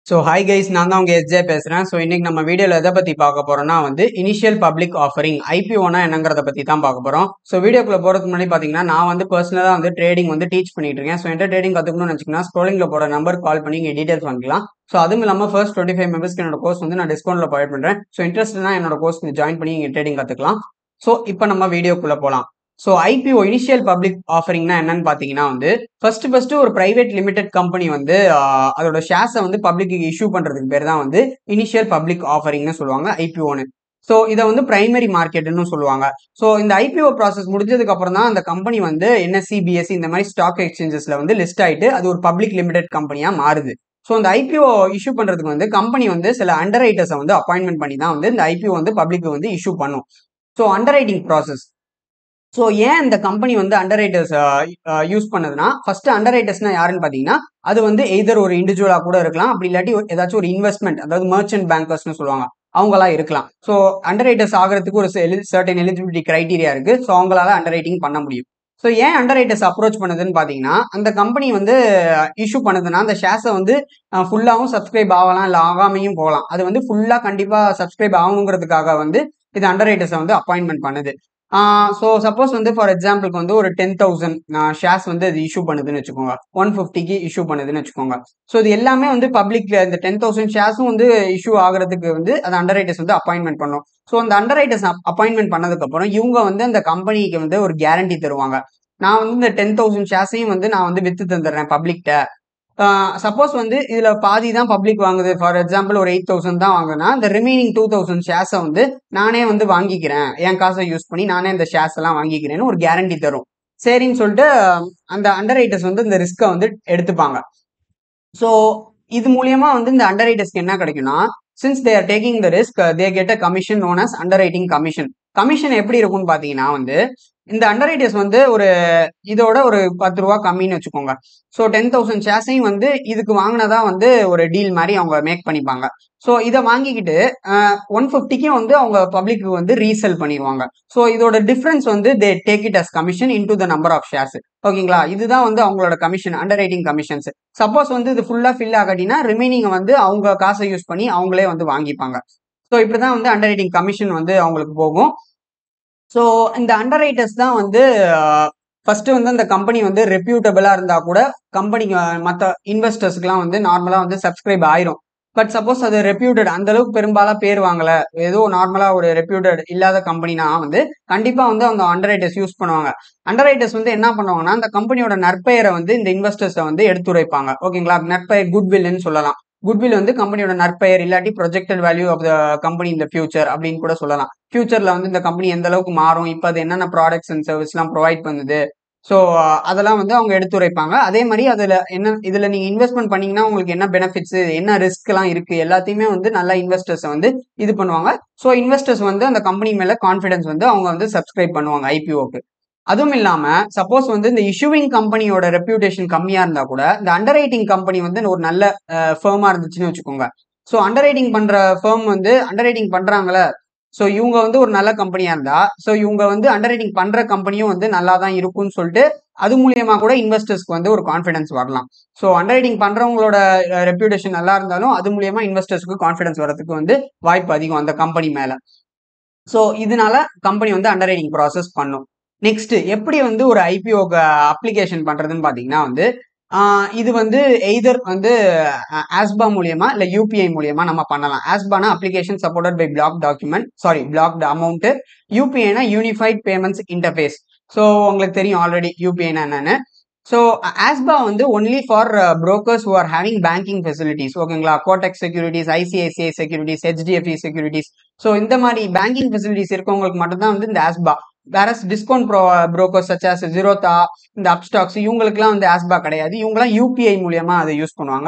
so hi guys நான் தான் உங்க எஸ்ஜே பேசுறேன் ஸோ இன்னைக்கு நம்ம வீடியோல எதை பத்தி பார்க்க போறோம்னா வந்து இனிஷியல் பப்ளிக் ஆஃபரிங் ஐபிஓனா என்னங்கிறத பத்தி தான் பார்க்க போறோம் ஸோ வீடியோக்குள்ள போறதுக்கு முன்னாடி பாத்தீங்கன்னா நான் வந்து பர்சனலா வந்து ட்ரேடிங் வந்து டீச் பண்ணிட்டு இருக்கேன் ஸோ என்கிட்ட ட்ரேடிங் கத்துக்கணும்னு வச்சுக்கோங்க ஸ்க்ரோலிங்ல போற நம்பர் கால் பண்ணி இங்க டீடைல்ஸ் வாங்கிக்கலாம் ஸோ அதுவும் இல்லாம ஃபர்ஸ்ட் டுவெண்ட்டி ஃபைவ் மெம்பர்ஸ்க்கு என்னோட கோர்ஸ் வந்து நான் டிஸ்கவுண்ட்ல ப்ரொவைட் பண்றேன் ஸோ இன்ட்ரெஸ்ட்னா என்னோட கோர்ஸ் ஜாயின் பண்ணி இங்க ட்ரேடிங் கத்துக்கலாம் ஸோ இப்போ நம்ம வீடியோக்குள்ள போலாம் ஸோ ஐபிஓ இனிஷியல் பப்ளிக் ஆஃபரிங்னா என்னன்னு பார்த்தீங்கன்னா வந்து ஃபர்ஸ்ட் ஃபர்ஸ்ட் ஒரு பிரைவேட் லிமிடெட் கம்பெனி வந்து ஆஹ், அதோட ஷேர்ஸை வந்து பப்ளிக்கு இஷ்யூ பண்றதுக்கு பேர் தான் வந்து இனிஷியல் பப்ளிக் ஆஃபரிங்னு சொல்லுவாங்க ஐபிஓன்னு ஸோ இதை வந்து பிரைமரி மார்க்கெட்னு சொல்லுவாங்க ஸோ இந்த ஐபிஓ ப்ராசஸ் முடிஞ்சதுக்கு அப்புறம் தான் அந்த கம்பெனி வந்து என்எஸ்சி பிஎஸ்சி இந்த மாதிரி ஸ்டாக் எக்ஸ்சேஞ்சஸ்ல வந்து லிஸ்ட் ஆயிட்டு அது ஒரு பப்ளிக் லிமிடெட் கம்பெனியா மாறுது ஸோ இந்த ஐபிஓ இஷ்யூ பண்றதுக்கு வந்து கம்பெனி வந்து சில அண்டர் ரைட்டர்ஸை வந்து அப்பாயின்மெண்ட் பண்ணி தான் வந்து இந்த ஐபிஓ வந்து பப்ளிக் வந்து இஷ்யூ பண்ணும் so underwriting process so ஏன் இந்த கம்பெனி வந்து அண்டர் ரைட்டர்ஸ் யூஸ் பண்ணுதுன்னா ஃபர்ஸ்ட் அண்டர் ரைட்டர்ஸ்னா யாருன்னு பார்த்தீங்கன்னா அது வந்து எய்தர் ஒரு இண்டிவிஜுவலா கூட இருக்கலாம் அப்படி இல்லாட்டி ஒரு- ஏதாச்சும் ஒரு இன்வெஸ்ட்மெண்ட் அதாவது மர்ச்சன்ட் பேங்கர்ஸ்னு சொல்லுவாங்க அவங்களா இருக்கலாம் ஸோ அண்டர் ரைட்டர்ஸ் ஆகிறதுக்கு ஒரு சர்டன் எலிஜிபிலிட்டி கிரைட்டீரியா இருக்கு ஸோ அவங்களால அண்டர் ரைட்டிங் பண்ண முடியும் ஸோ ஏன் அண்டர் ரைட்டர்ஸ் அப்ரோச் பண்ணுதுன்னு பார்த்தீங்கன்னா அந்த கம்பெனி வந்து இஷ்யூ பண்ணுதுன்னா அந்த ஷேர்ஸை வந்து ஃபுல்லாகவும் சப்ஸ்கிரைப் ஆகலாம் இல்லை ஆகாமையும் போகலாம் அது வந்து ஃபுல்லாக கண்டிப்பாக சப்ஸ்கிரைப் ஆகணுங்கிறதுக்காக வந்து இது அண்டர் ரைட்டர்ஸை வந்து அப்பாயின்மெண்ட் பண்ணுது ஸோ சப்போஸ் வந்து ஃபார் எக்ஸாம்பிளுக்கு வந்து ஒரு டென் தௌசண்ட் ஷேர்ஸ் வந்து அது இஷ்யூ பண்ணுதுன்னு வச்சுக்கோங்க ஒன் ஃபிஃப்டிக்கு இஷ்யூ பண்ணுதுன்னு வச்சுக்கோங்க ஸோ இது எல்லாமே வந்து பப்ளிக்ல இந்த டென் தௌசண்ட் ஷேர்ஸும் வந்து இஷ்யூ ஆகிறதுக்கு வந்து அந்த அண்டர் ரைட்டர்ஸ் வந்து அப்பாயின்மெண்ட் பண்ணும் ஸோ அந்த அண்டர் ரைட்டர்ஸ் அப்பாயின்மெண்ட் பண்ணதுக்கு அப்புறம் இவங்க வந்து அந்த கம்பெனிக்கு வந்து ஒரு கேரண்டி தருவாங்க நான் வந்து இந்த டென் தௌசண்ட் ஷேர்ஸையும் வந்து நான் வந்து வித்து தந்துடுறேன் பப்ளிக்ட சப்போஸ் வந்து இதுல பாதி தான் பப்ளிக் வாங்குது ஃபார் எக்ஸாம்பிள் ஒரு எயிட் தௌசண்ட் தான் வாங்குனா இந்த ரிமைனிங் டூ தௌசண்ட் ஷேர்ஸை வந்து நானே வந்து வாங்கிக்கிறேன் என் காசை யூஸ் பண்ணி நானே இந்த ஷேர்ஸ் எல்லாம் வாங்கிக்கிறேன்னு ஒரு கேரண்டி தரும் சரின்னு சொல்லிட்டு அந்த அண்டர் ரைட்டர்ஸ் வந்து இந்த ரிஸ்க்கை வந்து எடுத்துப்பாங்க ஸோ இது மூலியமா வந்து இந்த அண்டர் ரைட்டர்ஸ்க்கு என்ன கிடைக்கும்னா since they are taking the risk they get a commission known as underwriting commission commission எப்படி இருக்கும்னு பாத்தீங்கன்னா வந்து இந்த அண்டர் ரைட்டர்ஸ் வந்து ஒரு இதோட ஒரு பத்து ரூபா கம்மின்னு வச்சுக்கோங்க ஸோ டென் தௌசண்ட் ஷேர்ஸையும் வந்து இதுக்கு வாங்கினதா வந்து ஒரு டீல் மாதிரி அவங்க மேக் பண்ணிப்பாங்க ஸோ இதை வாங்கிக்கிட்டு ஒன் ஃபிஃப்டிக்கும் வந்து அவங்க பப்ளிக்கு வந்து ரீசெல் பண்ணிடுவாங்க ஸோ இதோட டிஃபரன்ஸ் வந்து they take it as commission into the number of shares ஓகேங்களா இதுதான் வந்து அவங்களோட commission underwriting commissions suppose வந்து இது ஃபுல்லா ஃபில் ஆகாட்டினா ரிமைனிங் வந்து அவங்க காசை யூஸ் பண்ணி அவங்களே வந்து வாங்கிப்பாங்க ஸோ இப்படிதான் வந்து அண்டர் ரைட்டிங் கமிஷன் வந்து அவங்களுக்கு போகும் ஸோ இந்த அண்டர் ரைட்டர்ஸ் தான் வந்து ஃபர்ஸ்ட் வந்து அந்த கம்பெனி வந்து ரெப்யூட்டபிளா இருந்தா கூட கம்பெனிக்கு மற்ற இன்வெஸ்டர்ஸ்க்குலாம் வந்து நார்மலா வந்து சப்ஸ்கிரைப் ஆயிரும் பட் சப்போஸ் அது ரெப்யூட்டட் அந்த அளவுக்கு பெரும்பாலும் பேர் வாங்கல ஏதோ நார்மலா ஒரு ரெப்யூட்டட் இல்லாத கம்பெனினா வந்து கண்டிப்பா வந்து அவங்க அண்டர் ரைட்டர்ஸ் யூஸ் பண்ணுவாங்க அண்டர் ரைட்டர்ஸ் வந்து என்ன பண்ணுவாங்கன்னா அந்த கம்பெனியோட நற்பெயரை வந்து இந்த இன்வெஸ்டர்ஸை வந்து எடுத்துரைப்பாங்க ஓகேங்களா நற்பெயர் குட்வில்னு சொல்லலாம் குட்வில் வந்து கம்பெனியோட நற்பெயர் இல்லாட்டி projected value of the company இந்த ஃபியூச்சர் அப்படின்னு கூட சொல்லலாம் ஃபியூச்சர்ல வந்து இந்த கம்பெனி எந்த அளவுக்கு மாறும் இப்போ அது என்னென்ன ப்ராடக்ட்ஸ் அண்ட் சர்வீஸ்லாம் ப்ரொவைட் பண்ணுது ஸோ அதெல்லாம் வந்து அவங்க எடுத்துரைப்பாங்க அதே மாதிரி அதில் என்ன இதில் நீங்கள் இன்வெஸ்ட்மெண்ட் பண்ணீங்கன்னா உங்களுக்கு என்ன பெனிஃபிட்ஸ் என்ன ரிஸ்க்லாம் இருக்குது எல்லாத்தையுமே வந்து நல்ல இன்வெஸ்டர்ஸை வந்து இது பண்ணுவாங்க ஸோ இன்வெஸ்டர்ஸ் வந்து அந்த கம்பெனி மேலே கான்ஃபிடன்ஸ் வந்து அவங்க வந்து சப்ஸ்கிரைப் பண்ணுவாங்க ஐபிஓக்கு அதுவும் இல்லாம சப்போஸ் வந்து இந்த இஷ்யூவிங் கம்பெனியோட ரெப்யூட்டேஷன் கம்மியா இருந்தா கூட இந்த அண்டர் ரைட்டிங் கம்பெனி வந்து ஒரு நல்ல ஃபேமா இருந்துச்சுன்னு வச்சுக்கோங்க ஸோ அண்டர் ரைட்டிங் பண்ற ஃபேம் வந்து அண்டர் ரைட்டிங் பண்றாங்களே ஸோ இவங்க வந்து ஒரு நல்ல கம்பெனியா இருந்தா ஸோ இவங்க வந்து அண்டர் ரைட்டிங் பண்ற கம்பெனியும் வந்து நல்லா தான் இருக்கும்னு சொல்லிட்டு அது மூலியமா கூட இன்வெஸ்டர்ஸ்க்கு வந்து ஒரு கான்ஃபிடன்ஸ் வரலாம் ஸோ அண்டர் ரைட்டிங் பண்றவங்களோட ரெப்யூட்டேஷன் நல்லா இருந்தாலும் அது மூலியமா இன்வெஸ்டர்ஸ்க்கு கான்ஃபிடன்ஸ் வரதுக்கு வந்து வாய்ப்பு அதிகம் அந்த கம்பெனி மேல ஸோ இதனால கம்பெனி வந்து அண்டர் ரைட்டிங் ப்ராசஸ் பண்ணும் நெக்ஸ்ட் எப்படி வந்து ஒரு ஐபிஓக்கு அப்ளிகேஷன் பண்றதுன்னு பாத்தீங்கன்னா வந்து ஆஹ் இது வந்து எய்தர் வந்து ஆஸ்பா மூலியமா இல்ல யூபிஐ மூலியமா நம்ம பண்ணலாம் ஆஸ்பானா application supported by block document sorry blocked amount யூபிஐனா யூனிஃபைட் பேமெண்ட்ஸ் இன்டர்ஃபேஸ் ஸோ உங்களுக்கு தெரியும் ஆல்ரெடி யூபிஐனா என்னன்னு ஸோ ஆஸ்பா வந்து only for brokers who are having banking facilities ஓகேங்களா Kotak securities ICICI securities HDFC securities so இந்த மாதிரி பேங்கிங் ஃபெசிலிட்டிஸ் இருக்கவங்களுக்கு மட்டும்தான் வந்து இந்த ஆஸ்பா வேற discount bro brokers such as Zerodha இந்த அப்ஸ்டாக்ஸ் இவங்களுக்குலாம் வந்து ஆஸ்பா கிடையாது இவங்கலாம் யூபிஐ மூலியமா அதை யூஸ் பண்ணுவாங்க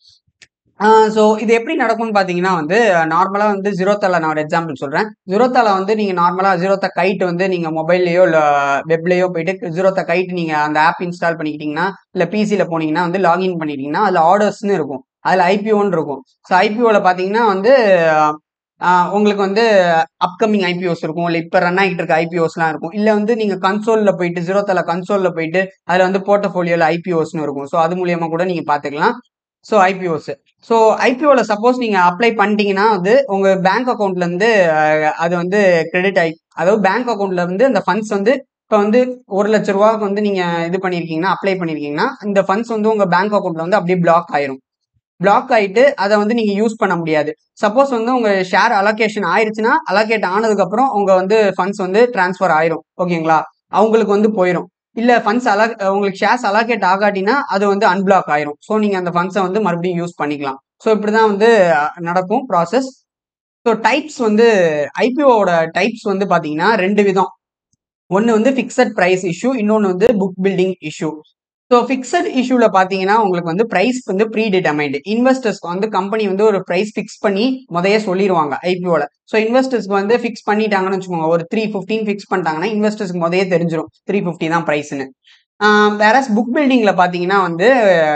ஸோ இது எப்படி நடக்கும்னு பார்த்தீங்கன்னா வந்து நார்மலாக வந்து ஜீரோத்தால நான் ஒரு எக்ஸாம்பிள் சொல்கிறேன் ஜீரோத்தால வந்து நீங்கள் நார்மலாக ஜீரோத்தா கைட் வந்து நீங்கள் மொபைல்லையோ இல்லை வெப்லேயோ போயிட்டு ஜீரோத்தா கைட் நீங்கள் அந்த ஆப் இன்ஸ்டால் பண்ணிக்கிட்டீங்கன்னா இல்லை பிசியில் போனீங்கன்னா வந்து லாகின் பண்ணிட்டீங்கன்னா அதில் ஆர்டர்ஸ்னு இருக்கும் அதில் ஐபிஓன்னு இருக்கும் ஸோ ஐபிஓவில் பார்த்தீங்கன்னா வந்து ஆஹ் உங்களுக்கு வந்து அப்கமிங் ஐபிஓஸ் இருக்கும் இல்லை இப்போ ரன் ஆகிட்டு இருக்க ஐபிஓஸ்லாம் இருக்கும் இல்லை வந்து நீங்கள் கன்சோலில் போயிட்டு ஜீரோத்தால கன்சோலில் போயிட்டு அதில் வந்து போர்ட்டஃபோலியோவில் ஐபிஓஸ்னு இருக்கும் ஸோ அது மூலியமாக கூட நீங்கள் பார்த்துக்கலாம் ஸோ ஐபிஓஸ் ஸோ ஐபிஓவில் சப்போஸ் நீங்கள் அப்ளை பண்ணிட்டீங்கன்னா வந்து உங்கள் பேங்க் அக்கௌண்ட்லேருந்து அது வந்து கிரெடிட் ஆகி அதாவது பேங்க் அக்கௌண்ட்ல இருந்து அந்த ஃபண்ட்ஸ் வந்து இப்போ வந்து ஒரு லட்ச ரூபாய்க்கு வந்து நீங்கள் இது பண்ணியிருக்கீங்கன்னா அப்ளை பண்ணியிருக்கீங்கன்னா இந்த ஃபண்ட்ஸ் வந்து உங்கள் பேங்க் அக்கௌண்ட்ல வந்து அப்படியே பிளாக் ஆயிரும் பிளாக் ஆயிட்டு அதை வந்து நீங்கள் யூஸ் பண்ண முடியாது சப்போஸ் வந்து உங்கள் ஷேர் அலோகேஷன் ஆயிருச்சுன்னா அலோகேட் ஆனதுக்கப்புறம் உங்கள் வந்து ஃபண்ட்ஸ் வந்து ட்ரான்ஸ்ஃபர் ஆயிரும் ஓகேங்களா அவங்களுக்கு வந்து போயிடும் இல்ல ஃபண்ட்ஸ் அலா உங்களுக்கு ஷேர்ஸ் அலாகேட் ஆகாட்டினா அது வந்து அன்பிளாக் ஆயிரும் ஸோ நீங்க அந்த ஃபண்ட்ஸை வந்து மறுபடியும் யூஸ் பண்ணிக்கலாம் ஸோ இப்படிதான் வந்து அஹ், நடக்கும் ப்ராசஸ் ஸோ டைப்ஸ் வந்து ஐபிஓவோட டைப்ஸ் வந்து பாத்தீங்கன்னா ரெண்டு விதம் ஒன்று வந்து ஃபிக்ஸட் ப்ரைஸ் இஷ்யூ இன்னொன்று வந்து book building issue so fixed இஷ்யூல பார்த்தீங்கன்னா உங்களுக்கு வந்து ப்ரைஸ் வந்து ப்ரீ டிட்டர்மைண்ட் இன்வெஸ்டர்ஸ்க்கு வந்து கம்பெனி வந்து ஒரு ப்ரைஸ் ஃபிக்ஸ் பண்ணி முதைய சொல்லிடுவாங்க ஐபிஓல ஸோ இன்வெஸ்டர்ஸ்க்கு வந்து ஃபிக்ஸ் பண்ணிட்டாங்கன்னு வச்சுக்கோங்க ஒரு த்ரீ ஃபிஃப்டின் ஃபிக்ஸ் பண்ணிட்டாங்கன்னா இன்வெஸ்டர்ஸ்க்கு முதைய தெரிஞ்சிடும் த்ரீ ஃபிஃப்டி தான் ப்ரைஸ்னு வேற புக் பில்டிங்ல பார்த்தீங்கன்னா வந்து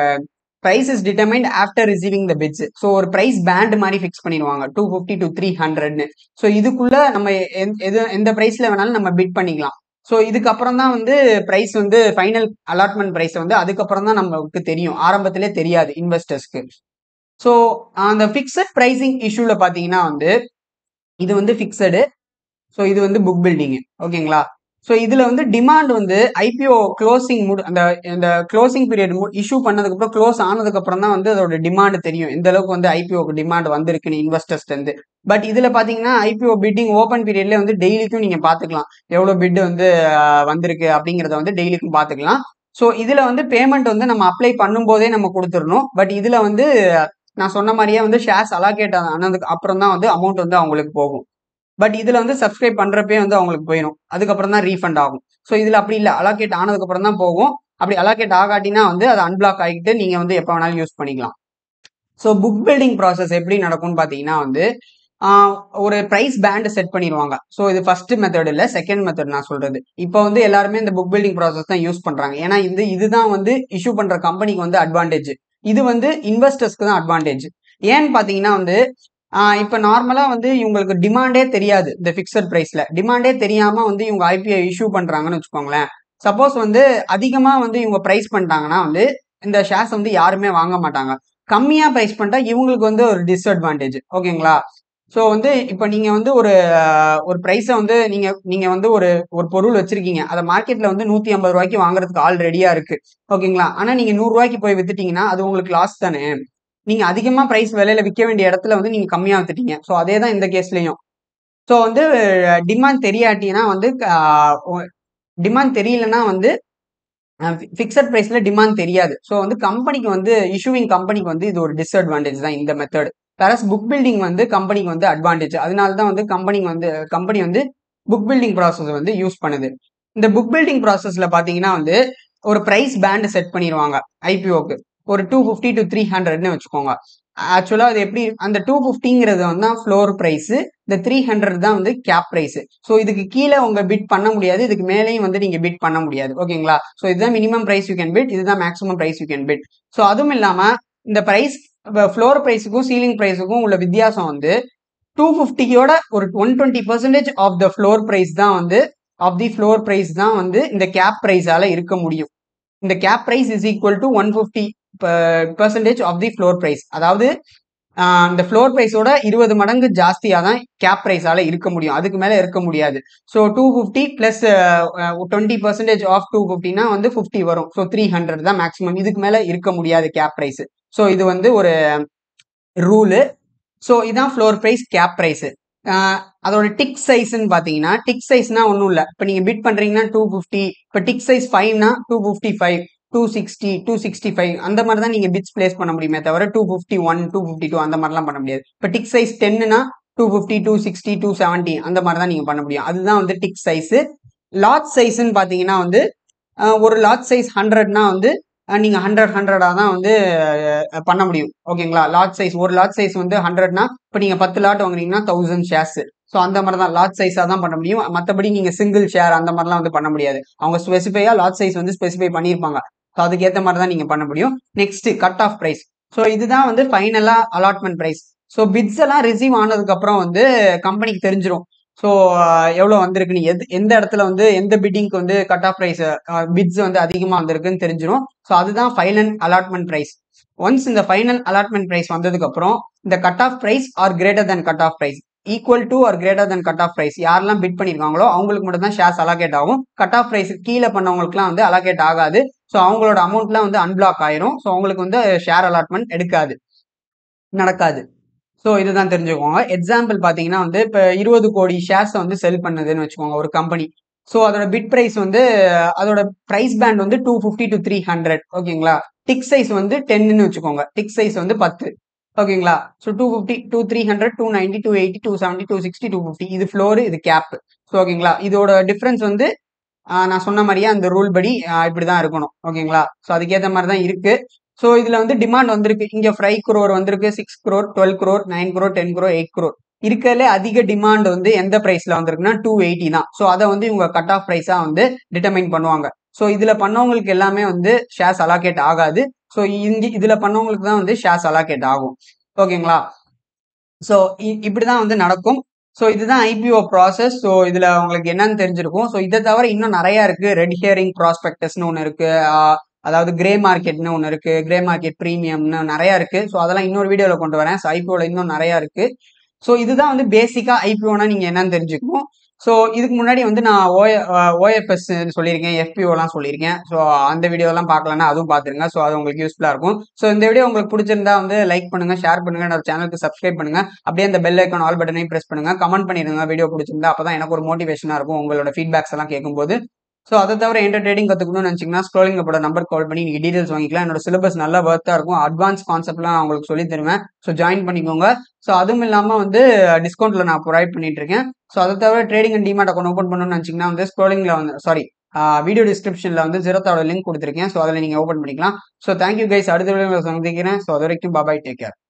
price is determined after receiving the bids so ஒரு ப்ரைஸ் பேண்ட் மாதிரி ஃபிக்ஸ் பண்ணிடுவாங்க டூ ஃபிஃப்டி டு த்ரீ ஹண்ட்ரட்னு ஸோ இதுக்குள்ள நம்ம எந்த- எது எந்த ப்ரைஸ்ல வேணாலும் நம்ம பிட் பண்ணிக்கலாம் ஸோ இதுக்கப்புறம் தான் வந்து ப்ரைஸ் வந்து ஃபைனல் அலாட்மெண்ட் ப்ரைஸ் வந்து அதுக்கப்புறம் தான் நமக்கு தெரியும் ஆரம்பத்திலே தெரியாது இன்வெஸ்டர்ஸ்க்கு ஸோ அந்த ஃபிக்ஸட் ப்ரைசிங் இஷ்யூல பார்த்தீங்கன்னா வந்து இது வந்து ஃபிக்ஸடு ஸோ இது வந்து புக் பில்டிங் ஓகேங்களா ஸோ இதுல வந்து டிமாண்ட் வந்து ஐபிஓ க்ளோசிங் முடி அந்த இந்த க்ளோசிங் பீரியட் இஷ்யூ பண்ணதுக்கப்புறம் க்ளோஸ் ஆனதுக்கப்புறம் தான் வந்து அதோட டிமாண்ட் தெரியும் எந்த அளவுக்கு வந்து ஐபிஓக்கு டிமாண்ட் வந்திருக்குன்னு இன்வெஸ்டர்ஸ்ல இருந்து பட் இதுல பாத்தீங்கன்னா ஐபிஓ பிட்டிங் ஓப்பன் பீரியட்ல வந்து டெய்லிக்கும் நீங்க பாத்துக்கலாம் எவ்வளவு பிட் வந்து ஆஹ், வந்திருக்கு அப்படிங்கறத வந்து டெய்லிக்கும் பாத்துக்கலாம் ஸோ இதுல வந்து பேமெண்ட் வந்து நம்ம அப்ளை பண்ணும்போதே நம்ம கொடுத்துடணும் பட் இதுல வந்து நான் சொன்ன மாதிரியே வந்து ஷேர்ஸ் அலாகேட் ஆனதுக்கு அப்புறம் தான் வந்து அமௌண்ட் வந்து அவங்களுக்கு போகும் பட் இதுல வந்து சப்ஸ்கிரைப் பண்றப்பே வந்து அவங்களுக்கு போயிடும் அதுக்கப்புறம் தான் ரீஃபண்ட் ஆகும் ஸோ இதுல அப்படி இல்லை அலாகேட் ஆனதுக்கு அப்புறம் தான் போகும் அப்படி அலாகேட் ஆகாட்டினா வந்து அது அன்பிளாக் ஆகிட்டு நீங்க வந்து எப்போ வேணாலும் யூஸ் பண்ணிக்கலாம் ஸோ புக் பில்டிங் ப்ராசஸ் எப்படி நடக்கும்னு பார்த்தீங்கன்னா வந்து ஆஹ், ஒரு ப்ரைஸ் பேண்ட் செட் பண்ணிடுவாங்க ஸோ இது ஃபர்ஸ்ட் மெத்தட் இல்லை செகண்ட் மெத்தட் நான் சொல்றது இப்போ வந்து எல்லாருமே இந்த புக் பில்டிங் ப்ராசஸ் தான் யூஸ் பண்றாங்க ஏன்னா இது இதுதான் வந்து இஷ்யூ பண்ற கம்பெனிக்கு வந்து அட்வான்டேஜ் இது வந்து இன்வெஸ்டர்ஸ்க்கு தான் அட்வான்டேஜ் ஏன்னு பார்த்தீங்கன்னா வந்து ஆஹ் இப்ப நார்மலா வந்து இவங்களுக்கு டிமாண்டே தெரியாது இந்த ஃபிக்ஸட் பிரைஸ்ல டிமாண்டே தெரியாம வந்து இவங்க ஐபிஐ இஷ்யூ பண்றாங்கன்னு வச்சுக்கோங்களேன் சப்போஸ் வந்து அதிகமா வந்து இவங்க பிரைஸ் பண்ணிட்டாங்கன்னா வந்து இந்த ஷேர்ஸ் வந்து யாருமே வாங்க மாட்டாங்க கம்மியா பிரைஸ் பண்ணிட்டா இவங்களுக்கு வந்து ஒரு டிஸ்அட்வான்டேஜ் ஓகேங்களா ஸோ வந்து இப்போ நீங்க வந்து ஒரு ஆஹ், ஒரு ப்ரைஸை வந்து நீங்க நீங்க வந்து ஒரு ஒரு பொருள் வச்சிருக்கீங்க அதை மார்க்கெட்ல வந்து நூத்தி ஐம்பது ரூபாய்க்கு வாங்குறதுக்கு ஆள் ரெடியா இருக்கு ஓகேங்களா ஆனா நீங்க நூறு ரூபாய்க்கு போய் வித்துட்டீங்கன்னா அது உங்களுக்கு லாஸ் தானே நீங்க அதிகமா பிரைஸ் விலையில விற்க வேண்டிய இடத்துல வந்து நீங்க கம்மியா வித்துட்டீங்க ஸோ அதே தான் இந்த கேஸ்லயும் ஸோ வந்து டிமாண்ட் தெரியாட்டினா வந்து டிமாண்ட் தெரியலன்னா வந்து ஃபிக்ஸட் ப்ரைஸ்ல டிமாண்ட் தெரியாது ஸோ வந்து கம்பெனிக்கு வந்து இஷ்யூவிங் கம்பெனிக்கு வந்து இது ஒரு டிஸ்அட்வான்டேஜ் தான் இந்த மெத்தட் வேறஸ் புக் பில்டிங் வந்து கம்பெனிக்கு வந்து அட்வான்டேஜ் அதனால தான் வந்து கம்பெனி வந்து கம்பெனி வந்து புக் பில்டிங் ப்ராசஸ் வந்து யூஸ் பண்ணுது இந்த புக் பில்டிங் ப்ராசஸ்ல பாத்தீங்கன்னா வந்து ஒரு பிரைஸ் பேண்ட் செட் பண்ணிடுவாங்க ஐபிஓக்கு ஒரு டூ ஃபிஃப்டி டு த்ரீ ஹண்ட்ரட்னு வச்சுக்கோங்க ஆக்சுவலா அது எப்படி அந்த டூ ஃபிஃப்டிங்கிறது வந்து ஃப்ளோர் பிரைஸ் இந்த த்ரீ ஹண்ட்ரட் தான் வந்து கேப் பிரைஸ் ஸோ இதுக்கு கீழே உங்க பிட் பண்ண முடியாது இதுக்கு மேலேயும் வந்து நீங்க பிட் பண்ண முடியாது ஓகேங்களா ஸோ இதுதான் minimum price you can bid இதுதான் maximum price you can bid so அதுவும் இல்லாம இந்த பிரைஸ் ஃப்ளோர் பிரைஸுக்கும் சீலிங் பிரைஸுக்கும் உள்ள வித்தியாசம் வந்து டூ ஃபிஃப்டியோட ஒரு one twenty percentage of the floor price தான் வந்து ஆஃப் தி ஃப்ளோர் பிரைஸ் தான் வந்து இந்த கேப் பிரைஸால இருக்க முடியும் இந்த cap price is equal to one fifty percentage of the floor price அதாவது ஆஹ், இந்த ஃப்ளோர் பிரைஸோட இருபது மடங்கு ஜாஸ்தியாக தான் கேப் பிரைஸால இருக்க முடியும் அதுக்கு மேல இருக்க முடியாது so two fifty plus twenty percentage of two ஃபிஃப்டினா வந்து ஃபிஃப்டி வரும் ஸோ த்ரீ ஹண்ட்ரட் தான் மேக்ஸிமம் இதுக்கு மேல இருக்க முடியாது கேப் பிரைஸ் ஸோ இது வந்து ஒரு ரூலு ஸோ இதான் ஃப்ளோர் ப்ரைஸ் கேப் ப்ரைஸ் அதோட டிக் சைஸ்ன்னு பார்த்தீங்கன்னா டிக் சைஸ்னா ஒன்றும் இல்லை இப்போ நீங்கள் பிட் பண்ணுறீங்கன்னா டூ ஃபிஃப்டி இப்போ டிக் சைஸ் ஃபைவ்னா two fifty five two sixty two sixty five அந்த மாதிரி தான் நீங்கள் பிட்ஸ் பிளேஸ் பண்ண முடியுமே தவிர two fifty one two fifty two அந்த மாதிரிலாம் பண்ண முடியாது இப்போ டிக் சைஸ் டென்னுனா two fifty two sixty two seventy அந்த மாதிரி தான் நீங்கள் பண்ண முடியும் அதுதான் வந்து டிக் சைஸு லாட் சைஸ்ன்னு பார்த்தீங்கன்னா வந்து அஹ், ஒரு லாட் சைஸ் ஹண்ட்ரட்னா வந்து அஹ், நீங்க ஹண்ட்ரட் ஹண்ட்ரடா தான் வந்து அஹ், பண்ண முடியும் ஓகேங்களா லாட் சைஸ் ஒரு லாட் சைஸ் வந்து ஹண்ட்ரட்னா இப்போ நீங்க பத்து லாட் வாங்குறீங்கன்னா தௌசண்ட் ஷேர்ஸ் ஸோ அந்த மாதிரி தான் லாட் சைஸாக தான் பண்ண முடியும் மற்றபடி நீங்க சிங்கிள் ஷேர் அந்த மாதிரிலாம் வந்து பண்ண முடியாது அவங்க ஸ்பெசிஃபையா லாட் சைஸ் வந்து ஸ்பெசிஃபை பண்ணியிருப்பாங்க ஸோ அதுக்கேற்ற மாதிரி தான் நீங்க பண்ண முடியும் next cut off price so இதுதான் வந்து ஃபைனலா அலாட்மெண்ட் ப்ரைஸ் ஸோ பிட்ஸ் எல்லாம் ரிசீவ் ஆனதுக்கு அப்புறம் வந்து கம்பெனிக்கு தெரிஞ்சிரும் ஸோ எவ்வளோ வந்திருக்குன்னு எது எந்த இடத்துல வந்து எந்த பிட்டிங்க்கு வந்து கட் ஆஃப் ப்ரைஸ் பிட்ஸ் வந்து அதிகமாக வந்திருக்குன்னு தெரிஞ்சிரும் ஸோ அதுதான் ஃபைனல் அலாட்மெண்ட் ப்ரைஸ் ஒன்ஸ் இந்த ஃபைனல் அலாட்மெண்ட் ப்ரைஸ் வந்ததுக்கு அப்புறம் இந்த cut off price or greater than cut off price equal to or greater than cut off price யாரெல்லாம் பிட் பண்ணிருக்காங்களோ அவங்களுக்கு மட்டும் தான் ஷேர்ஸ் அலாகேட் ஆகும் கட் ஆஃப் ப்ரைஸ் கீழே பண்ணவங்களுக்குலாம் வந்து அலாகேட் ஆகாது ஸோ அவங்களோட அமௌண்ட்லாம் வந்து அன்பிளாக் ஆயிரும் ஸோ அவங்களுக்கு வந்து ஷேர் அலாட்மெண்ட் எடுக்காது நடக்காது ஸோ இதுதான் தெரிஞ்சுக்கோங்க எக்ஸாம்பிள் பார்த்தீங்கன்னா வந்து இப்போ இருபது கோடி ஷேர்ஸை வந்து செல் பண்ணுதுன்னு வச்சுக்கோங்க ஒரு கம்பெனி ஸோ அதோட பிட் ப்ரைஸ் வந்து அதோட ப்ரைஸ் பேண்ட் வந்து two fifty to three hundred ஓகேங்களா டிக் சைஸ் வந்து டென்னு வச்சுக்கோங்க டிக் சைஸ் வந்து பத்து ஓகேங்களா so two fifty to three hundred two ninety two eighty two seventy two sixty two fifty இது ஃப்ளோர் இது கேப் ஸோ ஓகேங்களா இதோட டிஃப்ரென்ஸ் வந்து ஆஹ் நான் சொன்ன மாதிரியே அந்த ரூல் படி இப்படி தான் இருக்கணும் ஓகேங்களா ஸோ அதுக்கேற்ற மாதிரி தான் இருக்கு ஸோ இதுல வந்து டிமாண்ட் வந்திருக்கு இங்க ஃபைவ் குரோர் வந்திருக்கு six crore twelve crore nine crore ten crore eight crore இருக்கல அதிக டிமாண்ட் வந்து எந்த பிரைஸ்ல வந்திருக்குன்னா டூ எயிட்டி தான் ஸோ அதை வந்து இவங்க கட் ஆஃப் ப்ரைஸா வந்து டிட்டர்மைன் பண்ணுவாங்க ஸோ இதுல பண்ணவங்களுக்கு எல்லாமே வந்து ஷேர்ஸ் அலாகேட் ஆகாது ஸோ இந்த இதுல பண்ணவங்களுக்கு தான் வந்து ஷேர்ஸ் அலாகேட் ஆகும் ஓகேங்களா ஸோ இப்படிதான் வந்து நடக்கும் ஸோ இதுதான் ஐபிஓ ப்ராசஸ் ஸோ இதுல உங்களுக்கு என்னன்னு தெரிஞ்சிருக்கும் ஸோ இதை தவிர இன்னும் நிறைய இருக்கு ரெட் ஹியரிங் ப்ராஸ்பெக்டஸ்னு ஒன்று இருக்கு ஆஹ் அதாவது கிரே மார்க்கெட்னு ஒன்று இருக்கு கிரே மார்க்கெட் ப்ரீமியம்னு நிறைய இருக்கு ஸோ அதெல்லாம் இன்னொரு வீடியோவில் கொண்டு வரேன் ஸோ ஐபிஓல இன்னும் நிறைய இருக்கு ஸோ இதுதான் வந்து பேசிக்கா ஐபிஓனா நீங்க என்னன்னு தெரிஞ்சுக்கணும் ஸோ இதுக்கு முன்னாடி வந்து நான் ஓய ஓஎஃப்எஸ் சொல்லியிருக்கேன் எஃபிஓலாம் சொல்லியிருக்கேன் ஸோ அந்த வீடியோலாம் பார்க்கலன்னா அதுவும் பார்த்துருங்க ஸோ அது உங்களுக்கு யூஸ்ஃபுல்லாக இருக்கும் ஸோ இந்த வீடியோ உங்களுக்கு பிடிச்சிருந்தா வந்து லைக் பண்ணுங்க ஷேர் பண்ணுங்க என்னோட சேனலுக்கு சப்ஸ்கிரைப் பண்ணுங்க அப்படியே அந்த பெல் ஐக்கான் ஆல் பட்டனையும் பிரஸ் பண்ணுங்க கமெண்ட் பண்ணிடுங்க வீடியோ பிடிச்சிருந்தா அப்போ தான் எனக்கு ஒரு மோட்டிவேஷனாக இருக்கும் உங்களோட ஃபீட்பேக்ஸ் எல்லாம் கேட்கும்போது ஸோ அதை தவிர என்டர் ட்ரேடிங் கற்றுக்கணும்னு நினச்சிங்கன்னா ஸ்க்ரோலிங் போட நம்பர் கால் பண்ணி நீங்கள் டீடைல்ஸ் வாங்கிக்கலாம் என்னோட சிலபஸ் நல்லா ஒர்த்தாக இருக்கும் அட்வான்ஸ் கான்செப்ட்லாம் நான் உங்களுக்கு சொல்லி தருவேன் ஸோ ஜாயின் பண்ணிக்கோங்க ஸோ அதுவும் இல்லாமல் வந்து டிஸ்கவுண்ட்ல நான் ப்ரொவைட் பண்ணிட்டு இருக்கேன் ஸோ அதை தவிர trading and demat account open பண்ணணும்னு நினச்சிங்கன்னா வந்து ஸ்க்ரோலிங்கில் வந்து சாரி வீடியோ டிஸ்கிரிப்ஷனில் வந்து ஜீரோத்தாவோட லிங்க் கொடுத்துருக்கேன் ஸோ அதில் நீங்கள் ஓப்பன் பண்ணிக்கலாம் ஸோ தேங்க்யூ கைஸ் அடுத்த வீடியோ சந்திக்கிறேன் ஸோ அது வரைக்கும் பாபாய் டேக் கேர்